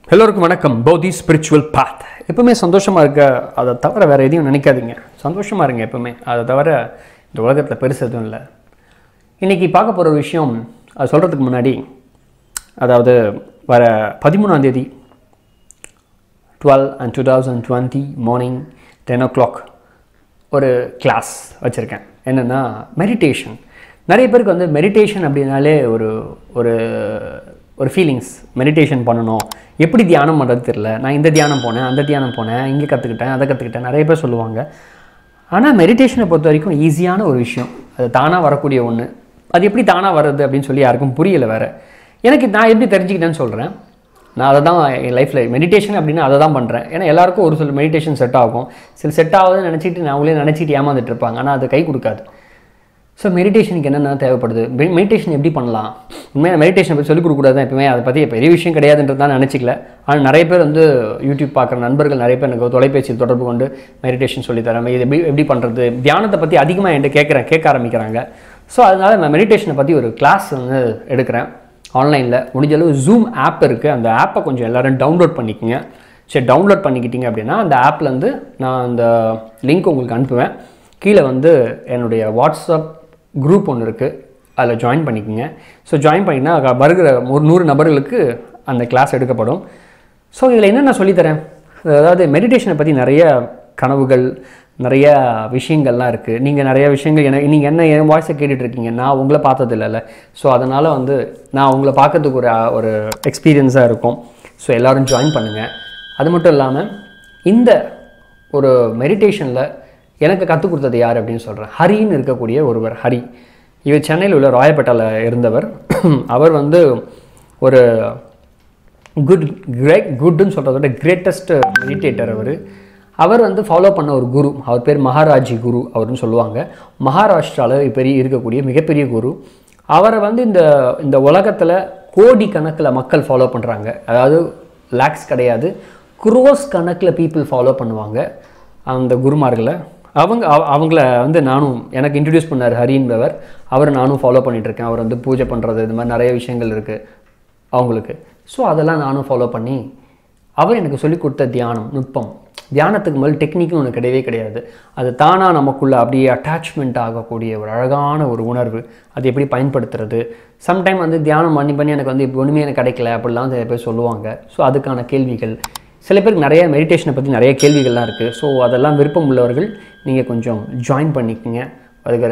எல்லோருக்கும் வணக்கம் பௌதி ஸ்பிரிச்சுவல் பாத் எப்பவுமே சந்தோஷமாக இருக்க அதை தவிர வேறு எதையும் நினைக்காதீங்க சந்தோஷமாக இருங்க எப்பவுமே அதை தவிர இந்த உலகத்தில் பெருசு எதுவும் இல்லை இன்றைக்கி பார்க்க போகிற ஒரு விஷயம் அது சொல்கிறதுக்கு முன்னாடி அதாவது வர பதிமூணாம் தேதி twelve and two thousand twenty morning ten o'clock ஒரு கிளாஸ் வச்சுருக்கேன் என்னென்னா மெடிடேஷன் நிறைய பேருக்கு வந்து மெடிடேஷன் அப்படின்னாலே ஒரு ஒரு ஒரு ஃபீலிங்ஸ் மெடிடேஷன் பண்ணணும் எப்படி தியானம் பண்ணுறது தெரில நான் இந்த தியானம் போனேன் அந்த தியானம் போனேன் இங்கே கற்றுக்கிட்டேன் அதை கற்றுக்கிட்டேன் நிறைய பேர் சொல்லுவாங்க ஆனால் மெடிடேஷனை பொறுத்த வரைக்கும் ஈஸியான ஒரு விஷயம் அது தானாக வரக்கூடிய ஒன்று அது எப்படி தானாக வர்றது அப்படின்னு சொல்லி யாருக்கும் புரியலை வேறு எனக்கு நான் எப்படி தெரிஞ்சுக்கிட்டேன்னு சொல்கிறேன் நான் அதை தான் என் லைஃப்பில் மெடிடேஷன் அப்படின்னா அதை தான் பண்ணுறேன் ஏன்னா எல்லாருக்கும் ஒரு சில மெடிடேஷன் செட் ஆகும் சில செட் ஆகுதுன்னு நினச்சிட்டு நான் அவங்களே நினச்சிட்டு ஏமாந்துட்டு இருப்பாங்க ஆனால் அது கை கொடுக்காது ஸோ மெடிடேஷனுக்கு என்னென்ன தேவைப்படுது மெடிடேஷன் எப்படி பண்ணலாம் உண்மையாக மெடிடேஷன் பற்றி சொல்லிக் கொடுக்கூடாது எப்பவுமே அதை பற்றி பெரிய விஷயம் கிடையாதுன்றது தான் நினச்சிக்கல ஆனால் நிறைய பேர் வந்து யூடியூப் பார்க்குற நண்பர்கள் நிறைய பேர் எனக்கு தொலைபேசியில் தொடர்பு கொண்டு மெடிடேஷன் சொல்லித்தரேன் இது எப்படி எப்படி பண்ணுறது தியானத்தை பற்றி அதிகமாக என்கிட்ட கேட்குறேன் கேட்க ஆரம்பிக்கிறாங்க ஸோ அதனால் நான் மெடிடேஷனை பற்றி ஒரு கிளாஸ் வந்து எடுக்கிறேன் ஆன்லைனில் முடிஞ்ச அளவு ஜூம் ஆப் இருக்குது அந்த ஆப்பை கொஞ்சம் எல்லோரும் டவுன்லோட் பண்ணிக்கோங்க சரி டவுன்லோட் பண்ணிக்கிட்டீங்க அப்படின்னா அந்த ஆப்லேருந்து நான் அந்த லிங்க் உங்களுக்கு அனுப்புவேன் கீழே வந்து என்னுடைய வாட்ஸ்அப் குரூப் ஒன்று இருக்குது அதில் ஜாயின் பண்ணிக்கோங்க ஸோ ஜாயின் பண்ணிங்கன்னா வருகிற ஒரு நூறு நபர்களுக்கு அந்த கிளாஸ் எடுக்கப்படும் ஸோ இதில் என்ன நான் சொல்லித்தரேன் அதாவது மெடிடேஷனை பற்றி நிறைய கனவுகள் நிறைய விஷயங்கள்லாம் இருக்குது நீங்கள் நிறைய விஷயங்கள் என்ன நீங்கள் என்ன என் வாய்ஸை கேட்டுட்ருக்கீங்க நான் உங்களை பார்த்தது இல்லைல்ல ஸோ அதனால் வந்து நான் உங்களை பார்க்கறதுக்கு ஒரு ஒரு எக்ஸ்பீரியன்ஸாக இருக்கும் ஸோ எல்லோரும் ஜாயின் பண்ணுங்கள் அது மட்டும் இல்லாமல் இந்த ஒரு மெடிடேஷனில் எனக்கு கற்றுக் கொடுத்தது யார் அப்படின்னு சொல்கிறேன் ஹரின்னு இருக்கக்கூடிய ஒருவர் ஹரி இவர் சென்னையில் உள்ள ராயப்பேட்டாவில் இருந்தவர் அவர் வந்து ஒரு குட் கிரேட் குட்னு சொல்கிறத விட கிரேட்டஸ்ட் மெடிடேட்டர் அவர் அவர் வந்து ஃபாலோ பண்ண ஒரு குரு அவர் பேர் மகாராஜி குரு அவர்னு சொல்லுவாங்க மகாராஷ்டிராவில் பெரிய இருக்கக்கூடிய மிகப்பெரிய குரு அவரை வந்து இந்த இந்த உலகத்தில் கோடி கணக்கில் மக்கள் ஃபாலோ பண்ணுறாங்க அதாவது லேக்ஸ் கிடையாது குரோஸ் கணக்கில் பீப்புள் ஃபாலோ பண்ணுவாங்க அந்த குருமார்களை அவங்க அவங்கள வந்து நானும் எனக்கு இன்ட்ரடியூஸ் பண்ணார் ஹரின்றவர் அவர் நானும் ஃபாலோ பண்ணிகிட்ருக்கேன் அவர் வந்து பூஜை பண்ணுறது இது மாதிரி நிறைய விஷயங்கள் இருக்குது அவங்களுக்கு ஸோ அதெல்லாம் நானும் ஃபாலோ பண்ணி அவர் எனக்கு சொல்லிக் கொடுத்த தியானம் நுட்பம் தியானத்துக்கு முதல் டெக்னிக்கும் ஒன்று கிடையவே கிடையாது அது தானாக நமக்குள்ளே அப்படியே அட்டாச்மெண்ட் ஆகக்கூடிய ஒரு அழகான ஒரு உணர்வு அது எப்படி பயன்படுத்துறது சம்டைம் வந்து தியானம் பண்ணி பண்ணி எனக்கு வந்து இப்போ ஒன்றுமே எனக்கு கிடைக்கல அப்படிலாம் சில பேர் சொல்லுவாங்க ஸோ அதுக்கான கேள்விகள் சில பேருக்கு நிறைய மெடிடேஷனை பற்றி நிறைய கேள்விகள்லாம் இருக்குது ஸோ அதெல்லாம் விருப்பம் உள்ளவர்கள் நீங்கள் கொஞ்சம் ஜாயின் பண்ணிக்கோங்க வருகிற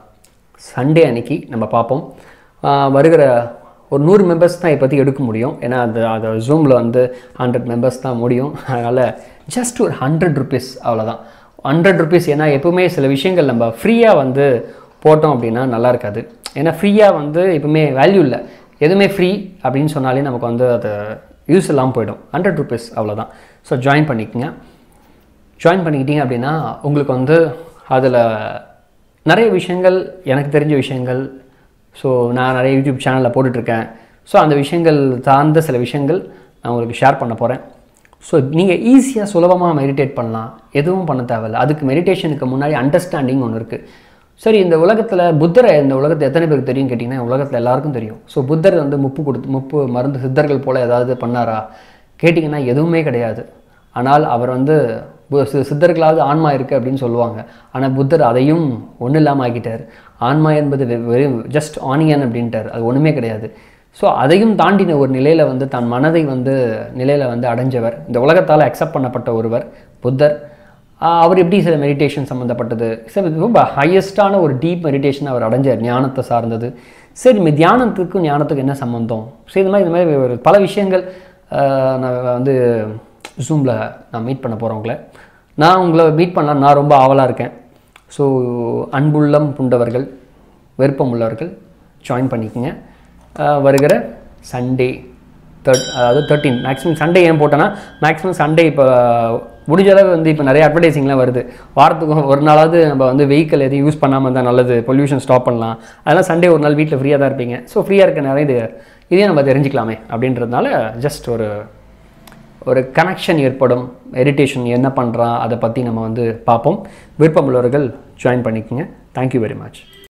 சண்டே அன்னைக்கு நம்ம பார்ப்போம் வருகிற ஒரு நூறு மெம்பர்ஸ் தான் இப்போதைக்கு எடுக்க முடியும் ஏன்னா அது அது ஜூமில் வந்து ஹண்ட்ரட் மெம்பர்ஸ் தான் முடியும் அதனால் ஜஸ்ட் ஒரு ஹண்ட்ரட் ருபீஸ் அவ்வளோதான் ஹண்ட்ரட் ருபீஸ் ஏன்னா எப்பவுமே சில விஷயங்கள் நம்ம ஃப்ரீயாக வந்து போட்டோம் அப்படின்னா நல்லா இருக்காது ஏன்னா ஃப்ரீயாக வந்து எப்பவுமே வேல்யூ இல்லை எதுவுமே ஃப்ரீ அப்படின்னு சொன்னாலே நமக்கு வந்து அது யூஸ் இல்லாமல் போயிடும் ஹண்ட்ரட் ருபீஸ் அவ்வளோதான் ஸோ ஜாயின் பண்ணிக்கோங்க ஜாயின் பண்ணிக்கிட்டீங்க அப்படின்னா உங்களுக்கு வந்து அதில் நிறைய விஷயங்கள் எனக்கு தெரிஞ்ச விஷயங்கள் ஸோ நான் நிறைய யூடியூப் சேனலில் போட்டுட்ருக்கேன் ஸோ அந்த விஷயங்கள் சார்ந்த சில விஷயங்கள் நான் உங்களுக்கு ஷேர் பண்ண போகிறேன் ஸோ நீங்கள் ஈஸியாக சுலபமாக மெடிடேட் பண்ணலாம் எதுவும் பண்ண தேவையில்ல அதுக்கு மெடிடேஷனுக்கு முன்னாடி அண்டர்ஸ்டாண்டிங் ஒன்று இருக்குது சரி இந்த உலகத்தில் புத்தரை இந்த உலகத்தை எத்தனை பேருக்கு தெரியும் கேட்டிங்கன்னா உலகத்தில் எல்லாருக்கும் தெரியும் ஸோ புத்தர் வந்து முப்பு கொடுத்து முப்பு மருந்து சித்தர்கள் போல் ஏதாவது பண்ணாரா கேட்டிங்கன்னா எதுவுமே கிடையாது ஆனால் அவர் வந்து சித்தர்களாவது ஆன்மா இருக்குது அப்படின்னு சொல்லுவாங்க ஆனால் புத்தர் அதையும் ஒன்றும் இல்லாமல் ஆக்கிட்டார் ஆன்மா என்பது வெறும் ஜஸ்ட் ஆனியன் அப்படின்ட்டார் அது ஒன்றுமே கிடையாது ஸோ அதையும் தாண்டின ஒரு நிலையில் வந்து தன் மனதை வந்து நிலையில் வந்து அடைஞ்சவர் இந்த உலகத்தால் அக்செப்ட் பண்ணப்பட்ட ஒருவர் புத்தர் அவர் எப்படி சில மெடிடேஷன் சம்மந்தப்பட்டது சரி ரொம்ப ஹையஸ்டான ஒரு டீப் மெடிடேஷன் அவர் அடைஞ்சார் ஞானத்தை சார்ந்தது சரி தியானத்துக்கும் ஞானத்துக்கும் என்ன சம்மந்தம் சரி இந்த மாதிரி இந்த மாதிரி ஒரு பல விஷயங்கள் நான் வந்து ஜூமில் நான் மீட் பண்ண போகிறவங்கள நான் உங்களை மீட் பண்ணலாம் நான் ரொம்ப ஆவலாக இருக்கேன் ஸோ அன்புள்ளம் புண்டவர்கள் விருப்பம் உள்ளவர்கள் ஜாயின் பண்ணிக்கோங்க வருகிற சண்டே தேர்ட் அதாவது தேர்ட்டீன் மேக்ஸிமம் சண்டே ஏன் போட்டேன்னா மேக்ஸிமம் சண்டே இப்போ முடிஞ்ச அளவு வந்து இப்போ நிறைய அட்வர்டைஸிங்லாம் வருது வாரத்துக்கு ஒரு நாளாவது நம்ம வந்து வெஹிக்கிள் எதையும் யூஸ் பண்ணாமல் இருந்தால் நல்லது பொல்யூஷன் ஸ்டாப் பண்ணலாம் அதெல்லாம் சண்டே ஒரு நாள் வீட்டில் ஃப்ரீயாக தான் இருப்பீங்க ஸோ ஃப்ரீயாக இருக்க நிறைய இது இதையும் நம்ம தெரிஞ்சுக்கலாமே அப்படின்றதுனால ஜஸ்ட் ஒரு ஒரு கனெக்ஷன் ஏற்படும் மெடிடேஷன் என்ன பண்ணுறான் அதை பற்றி நம்ம வந்து பார்ப்போம் விருப்பமுள்ளவர்கள் ஜாயின் பண்ணிக்கோங்க தேங்க்யூ வெரி மச்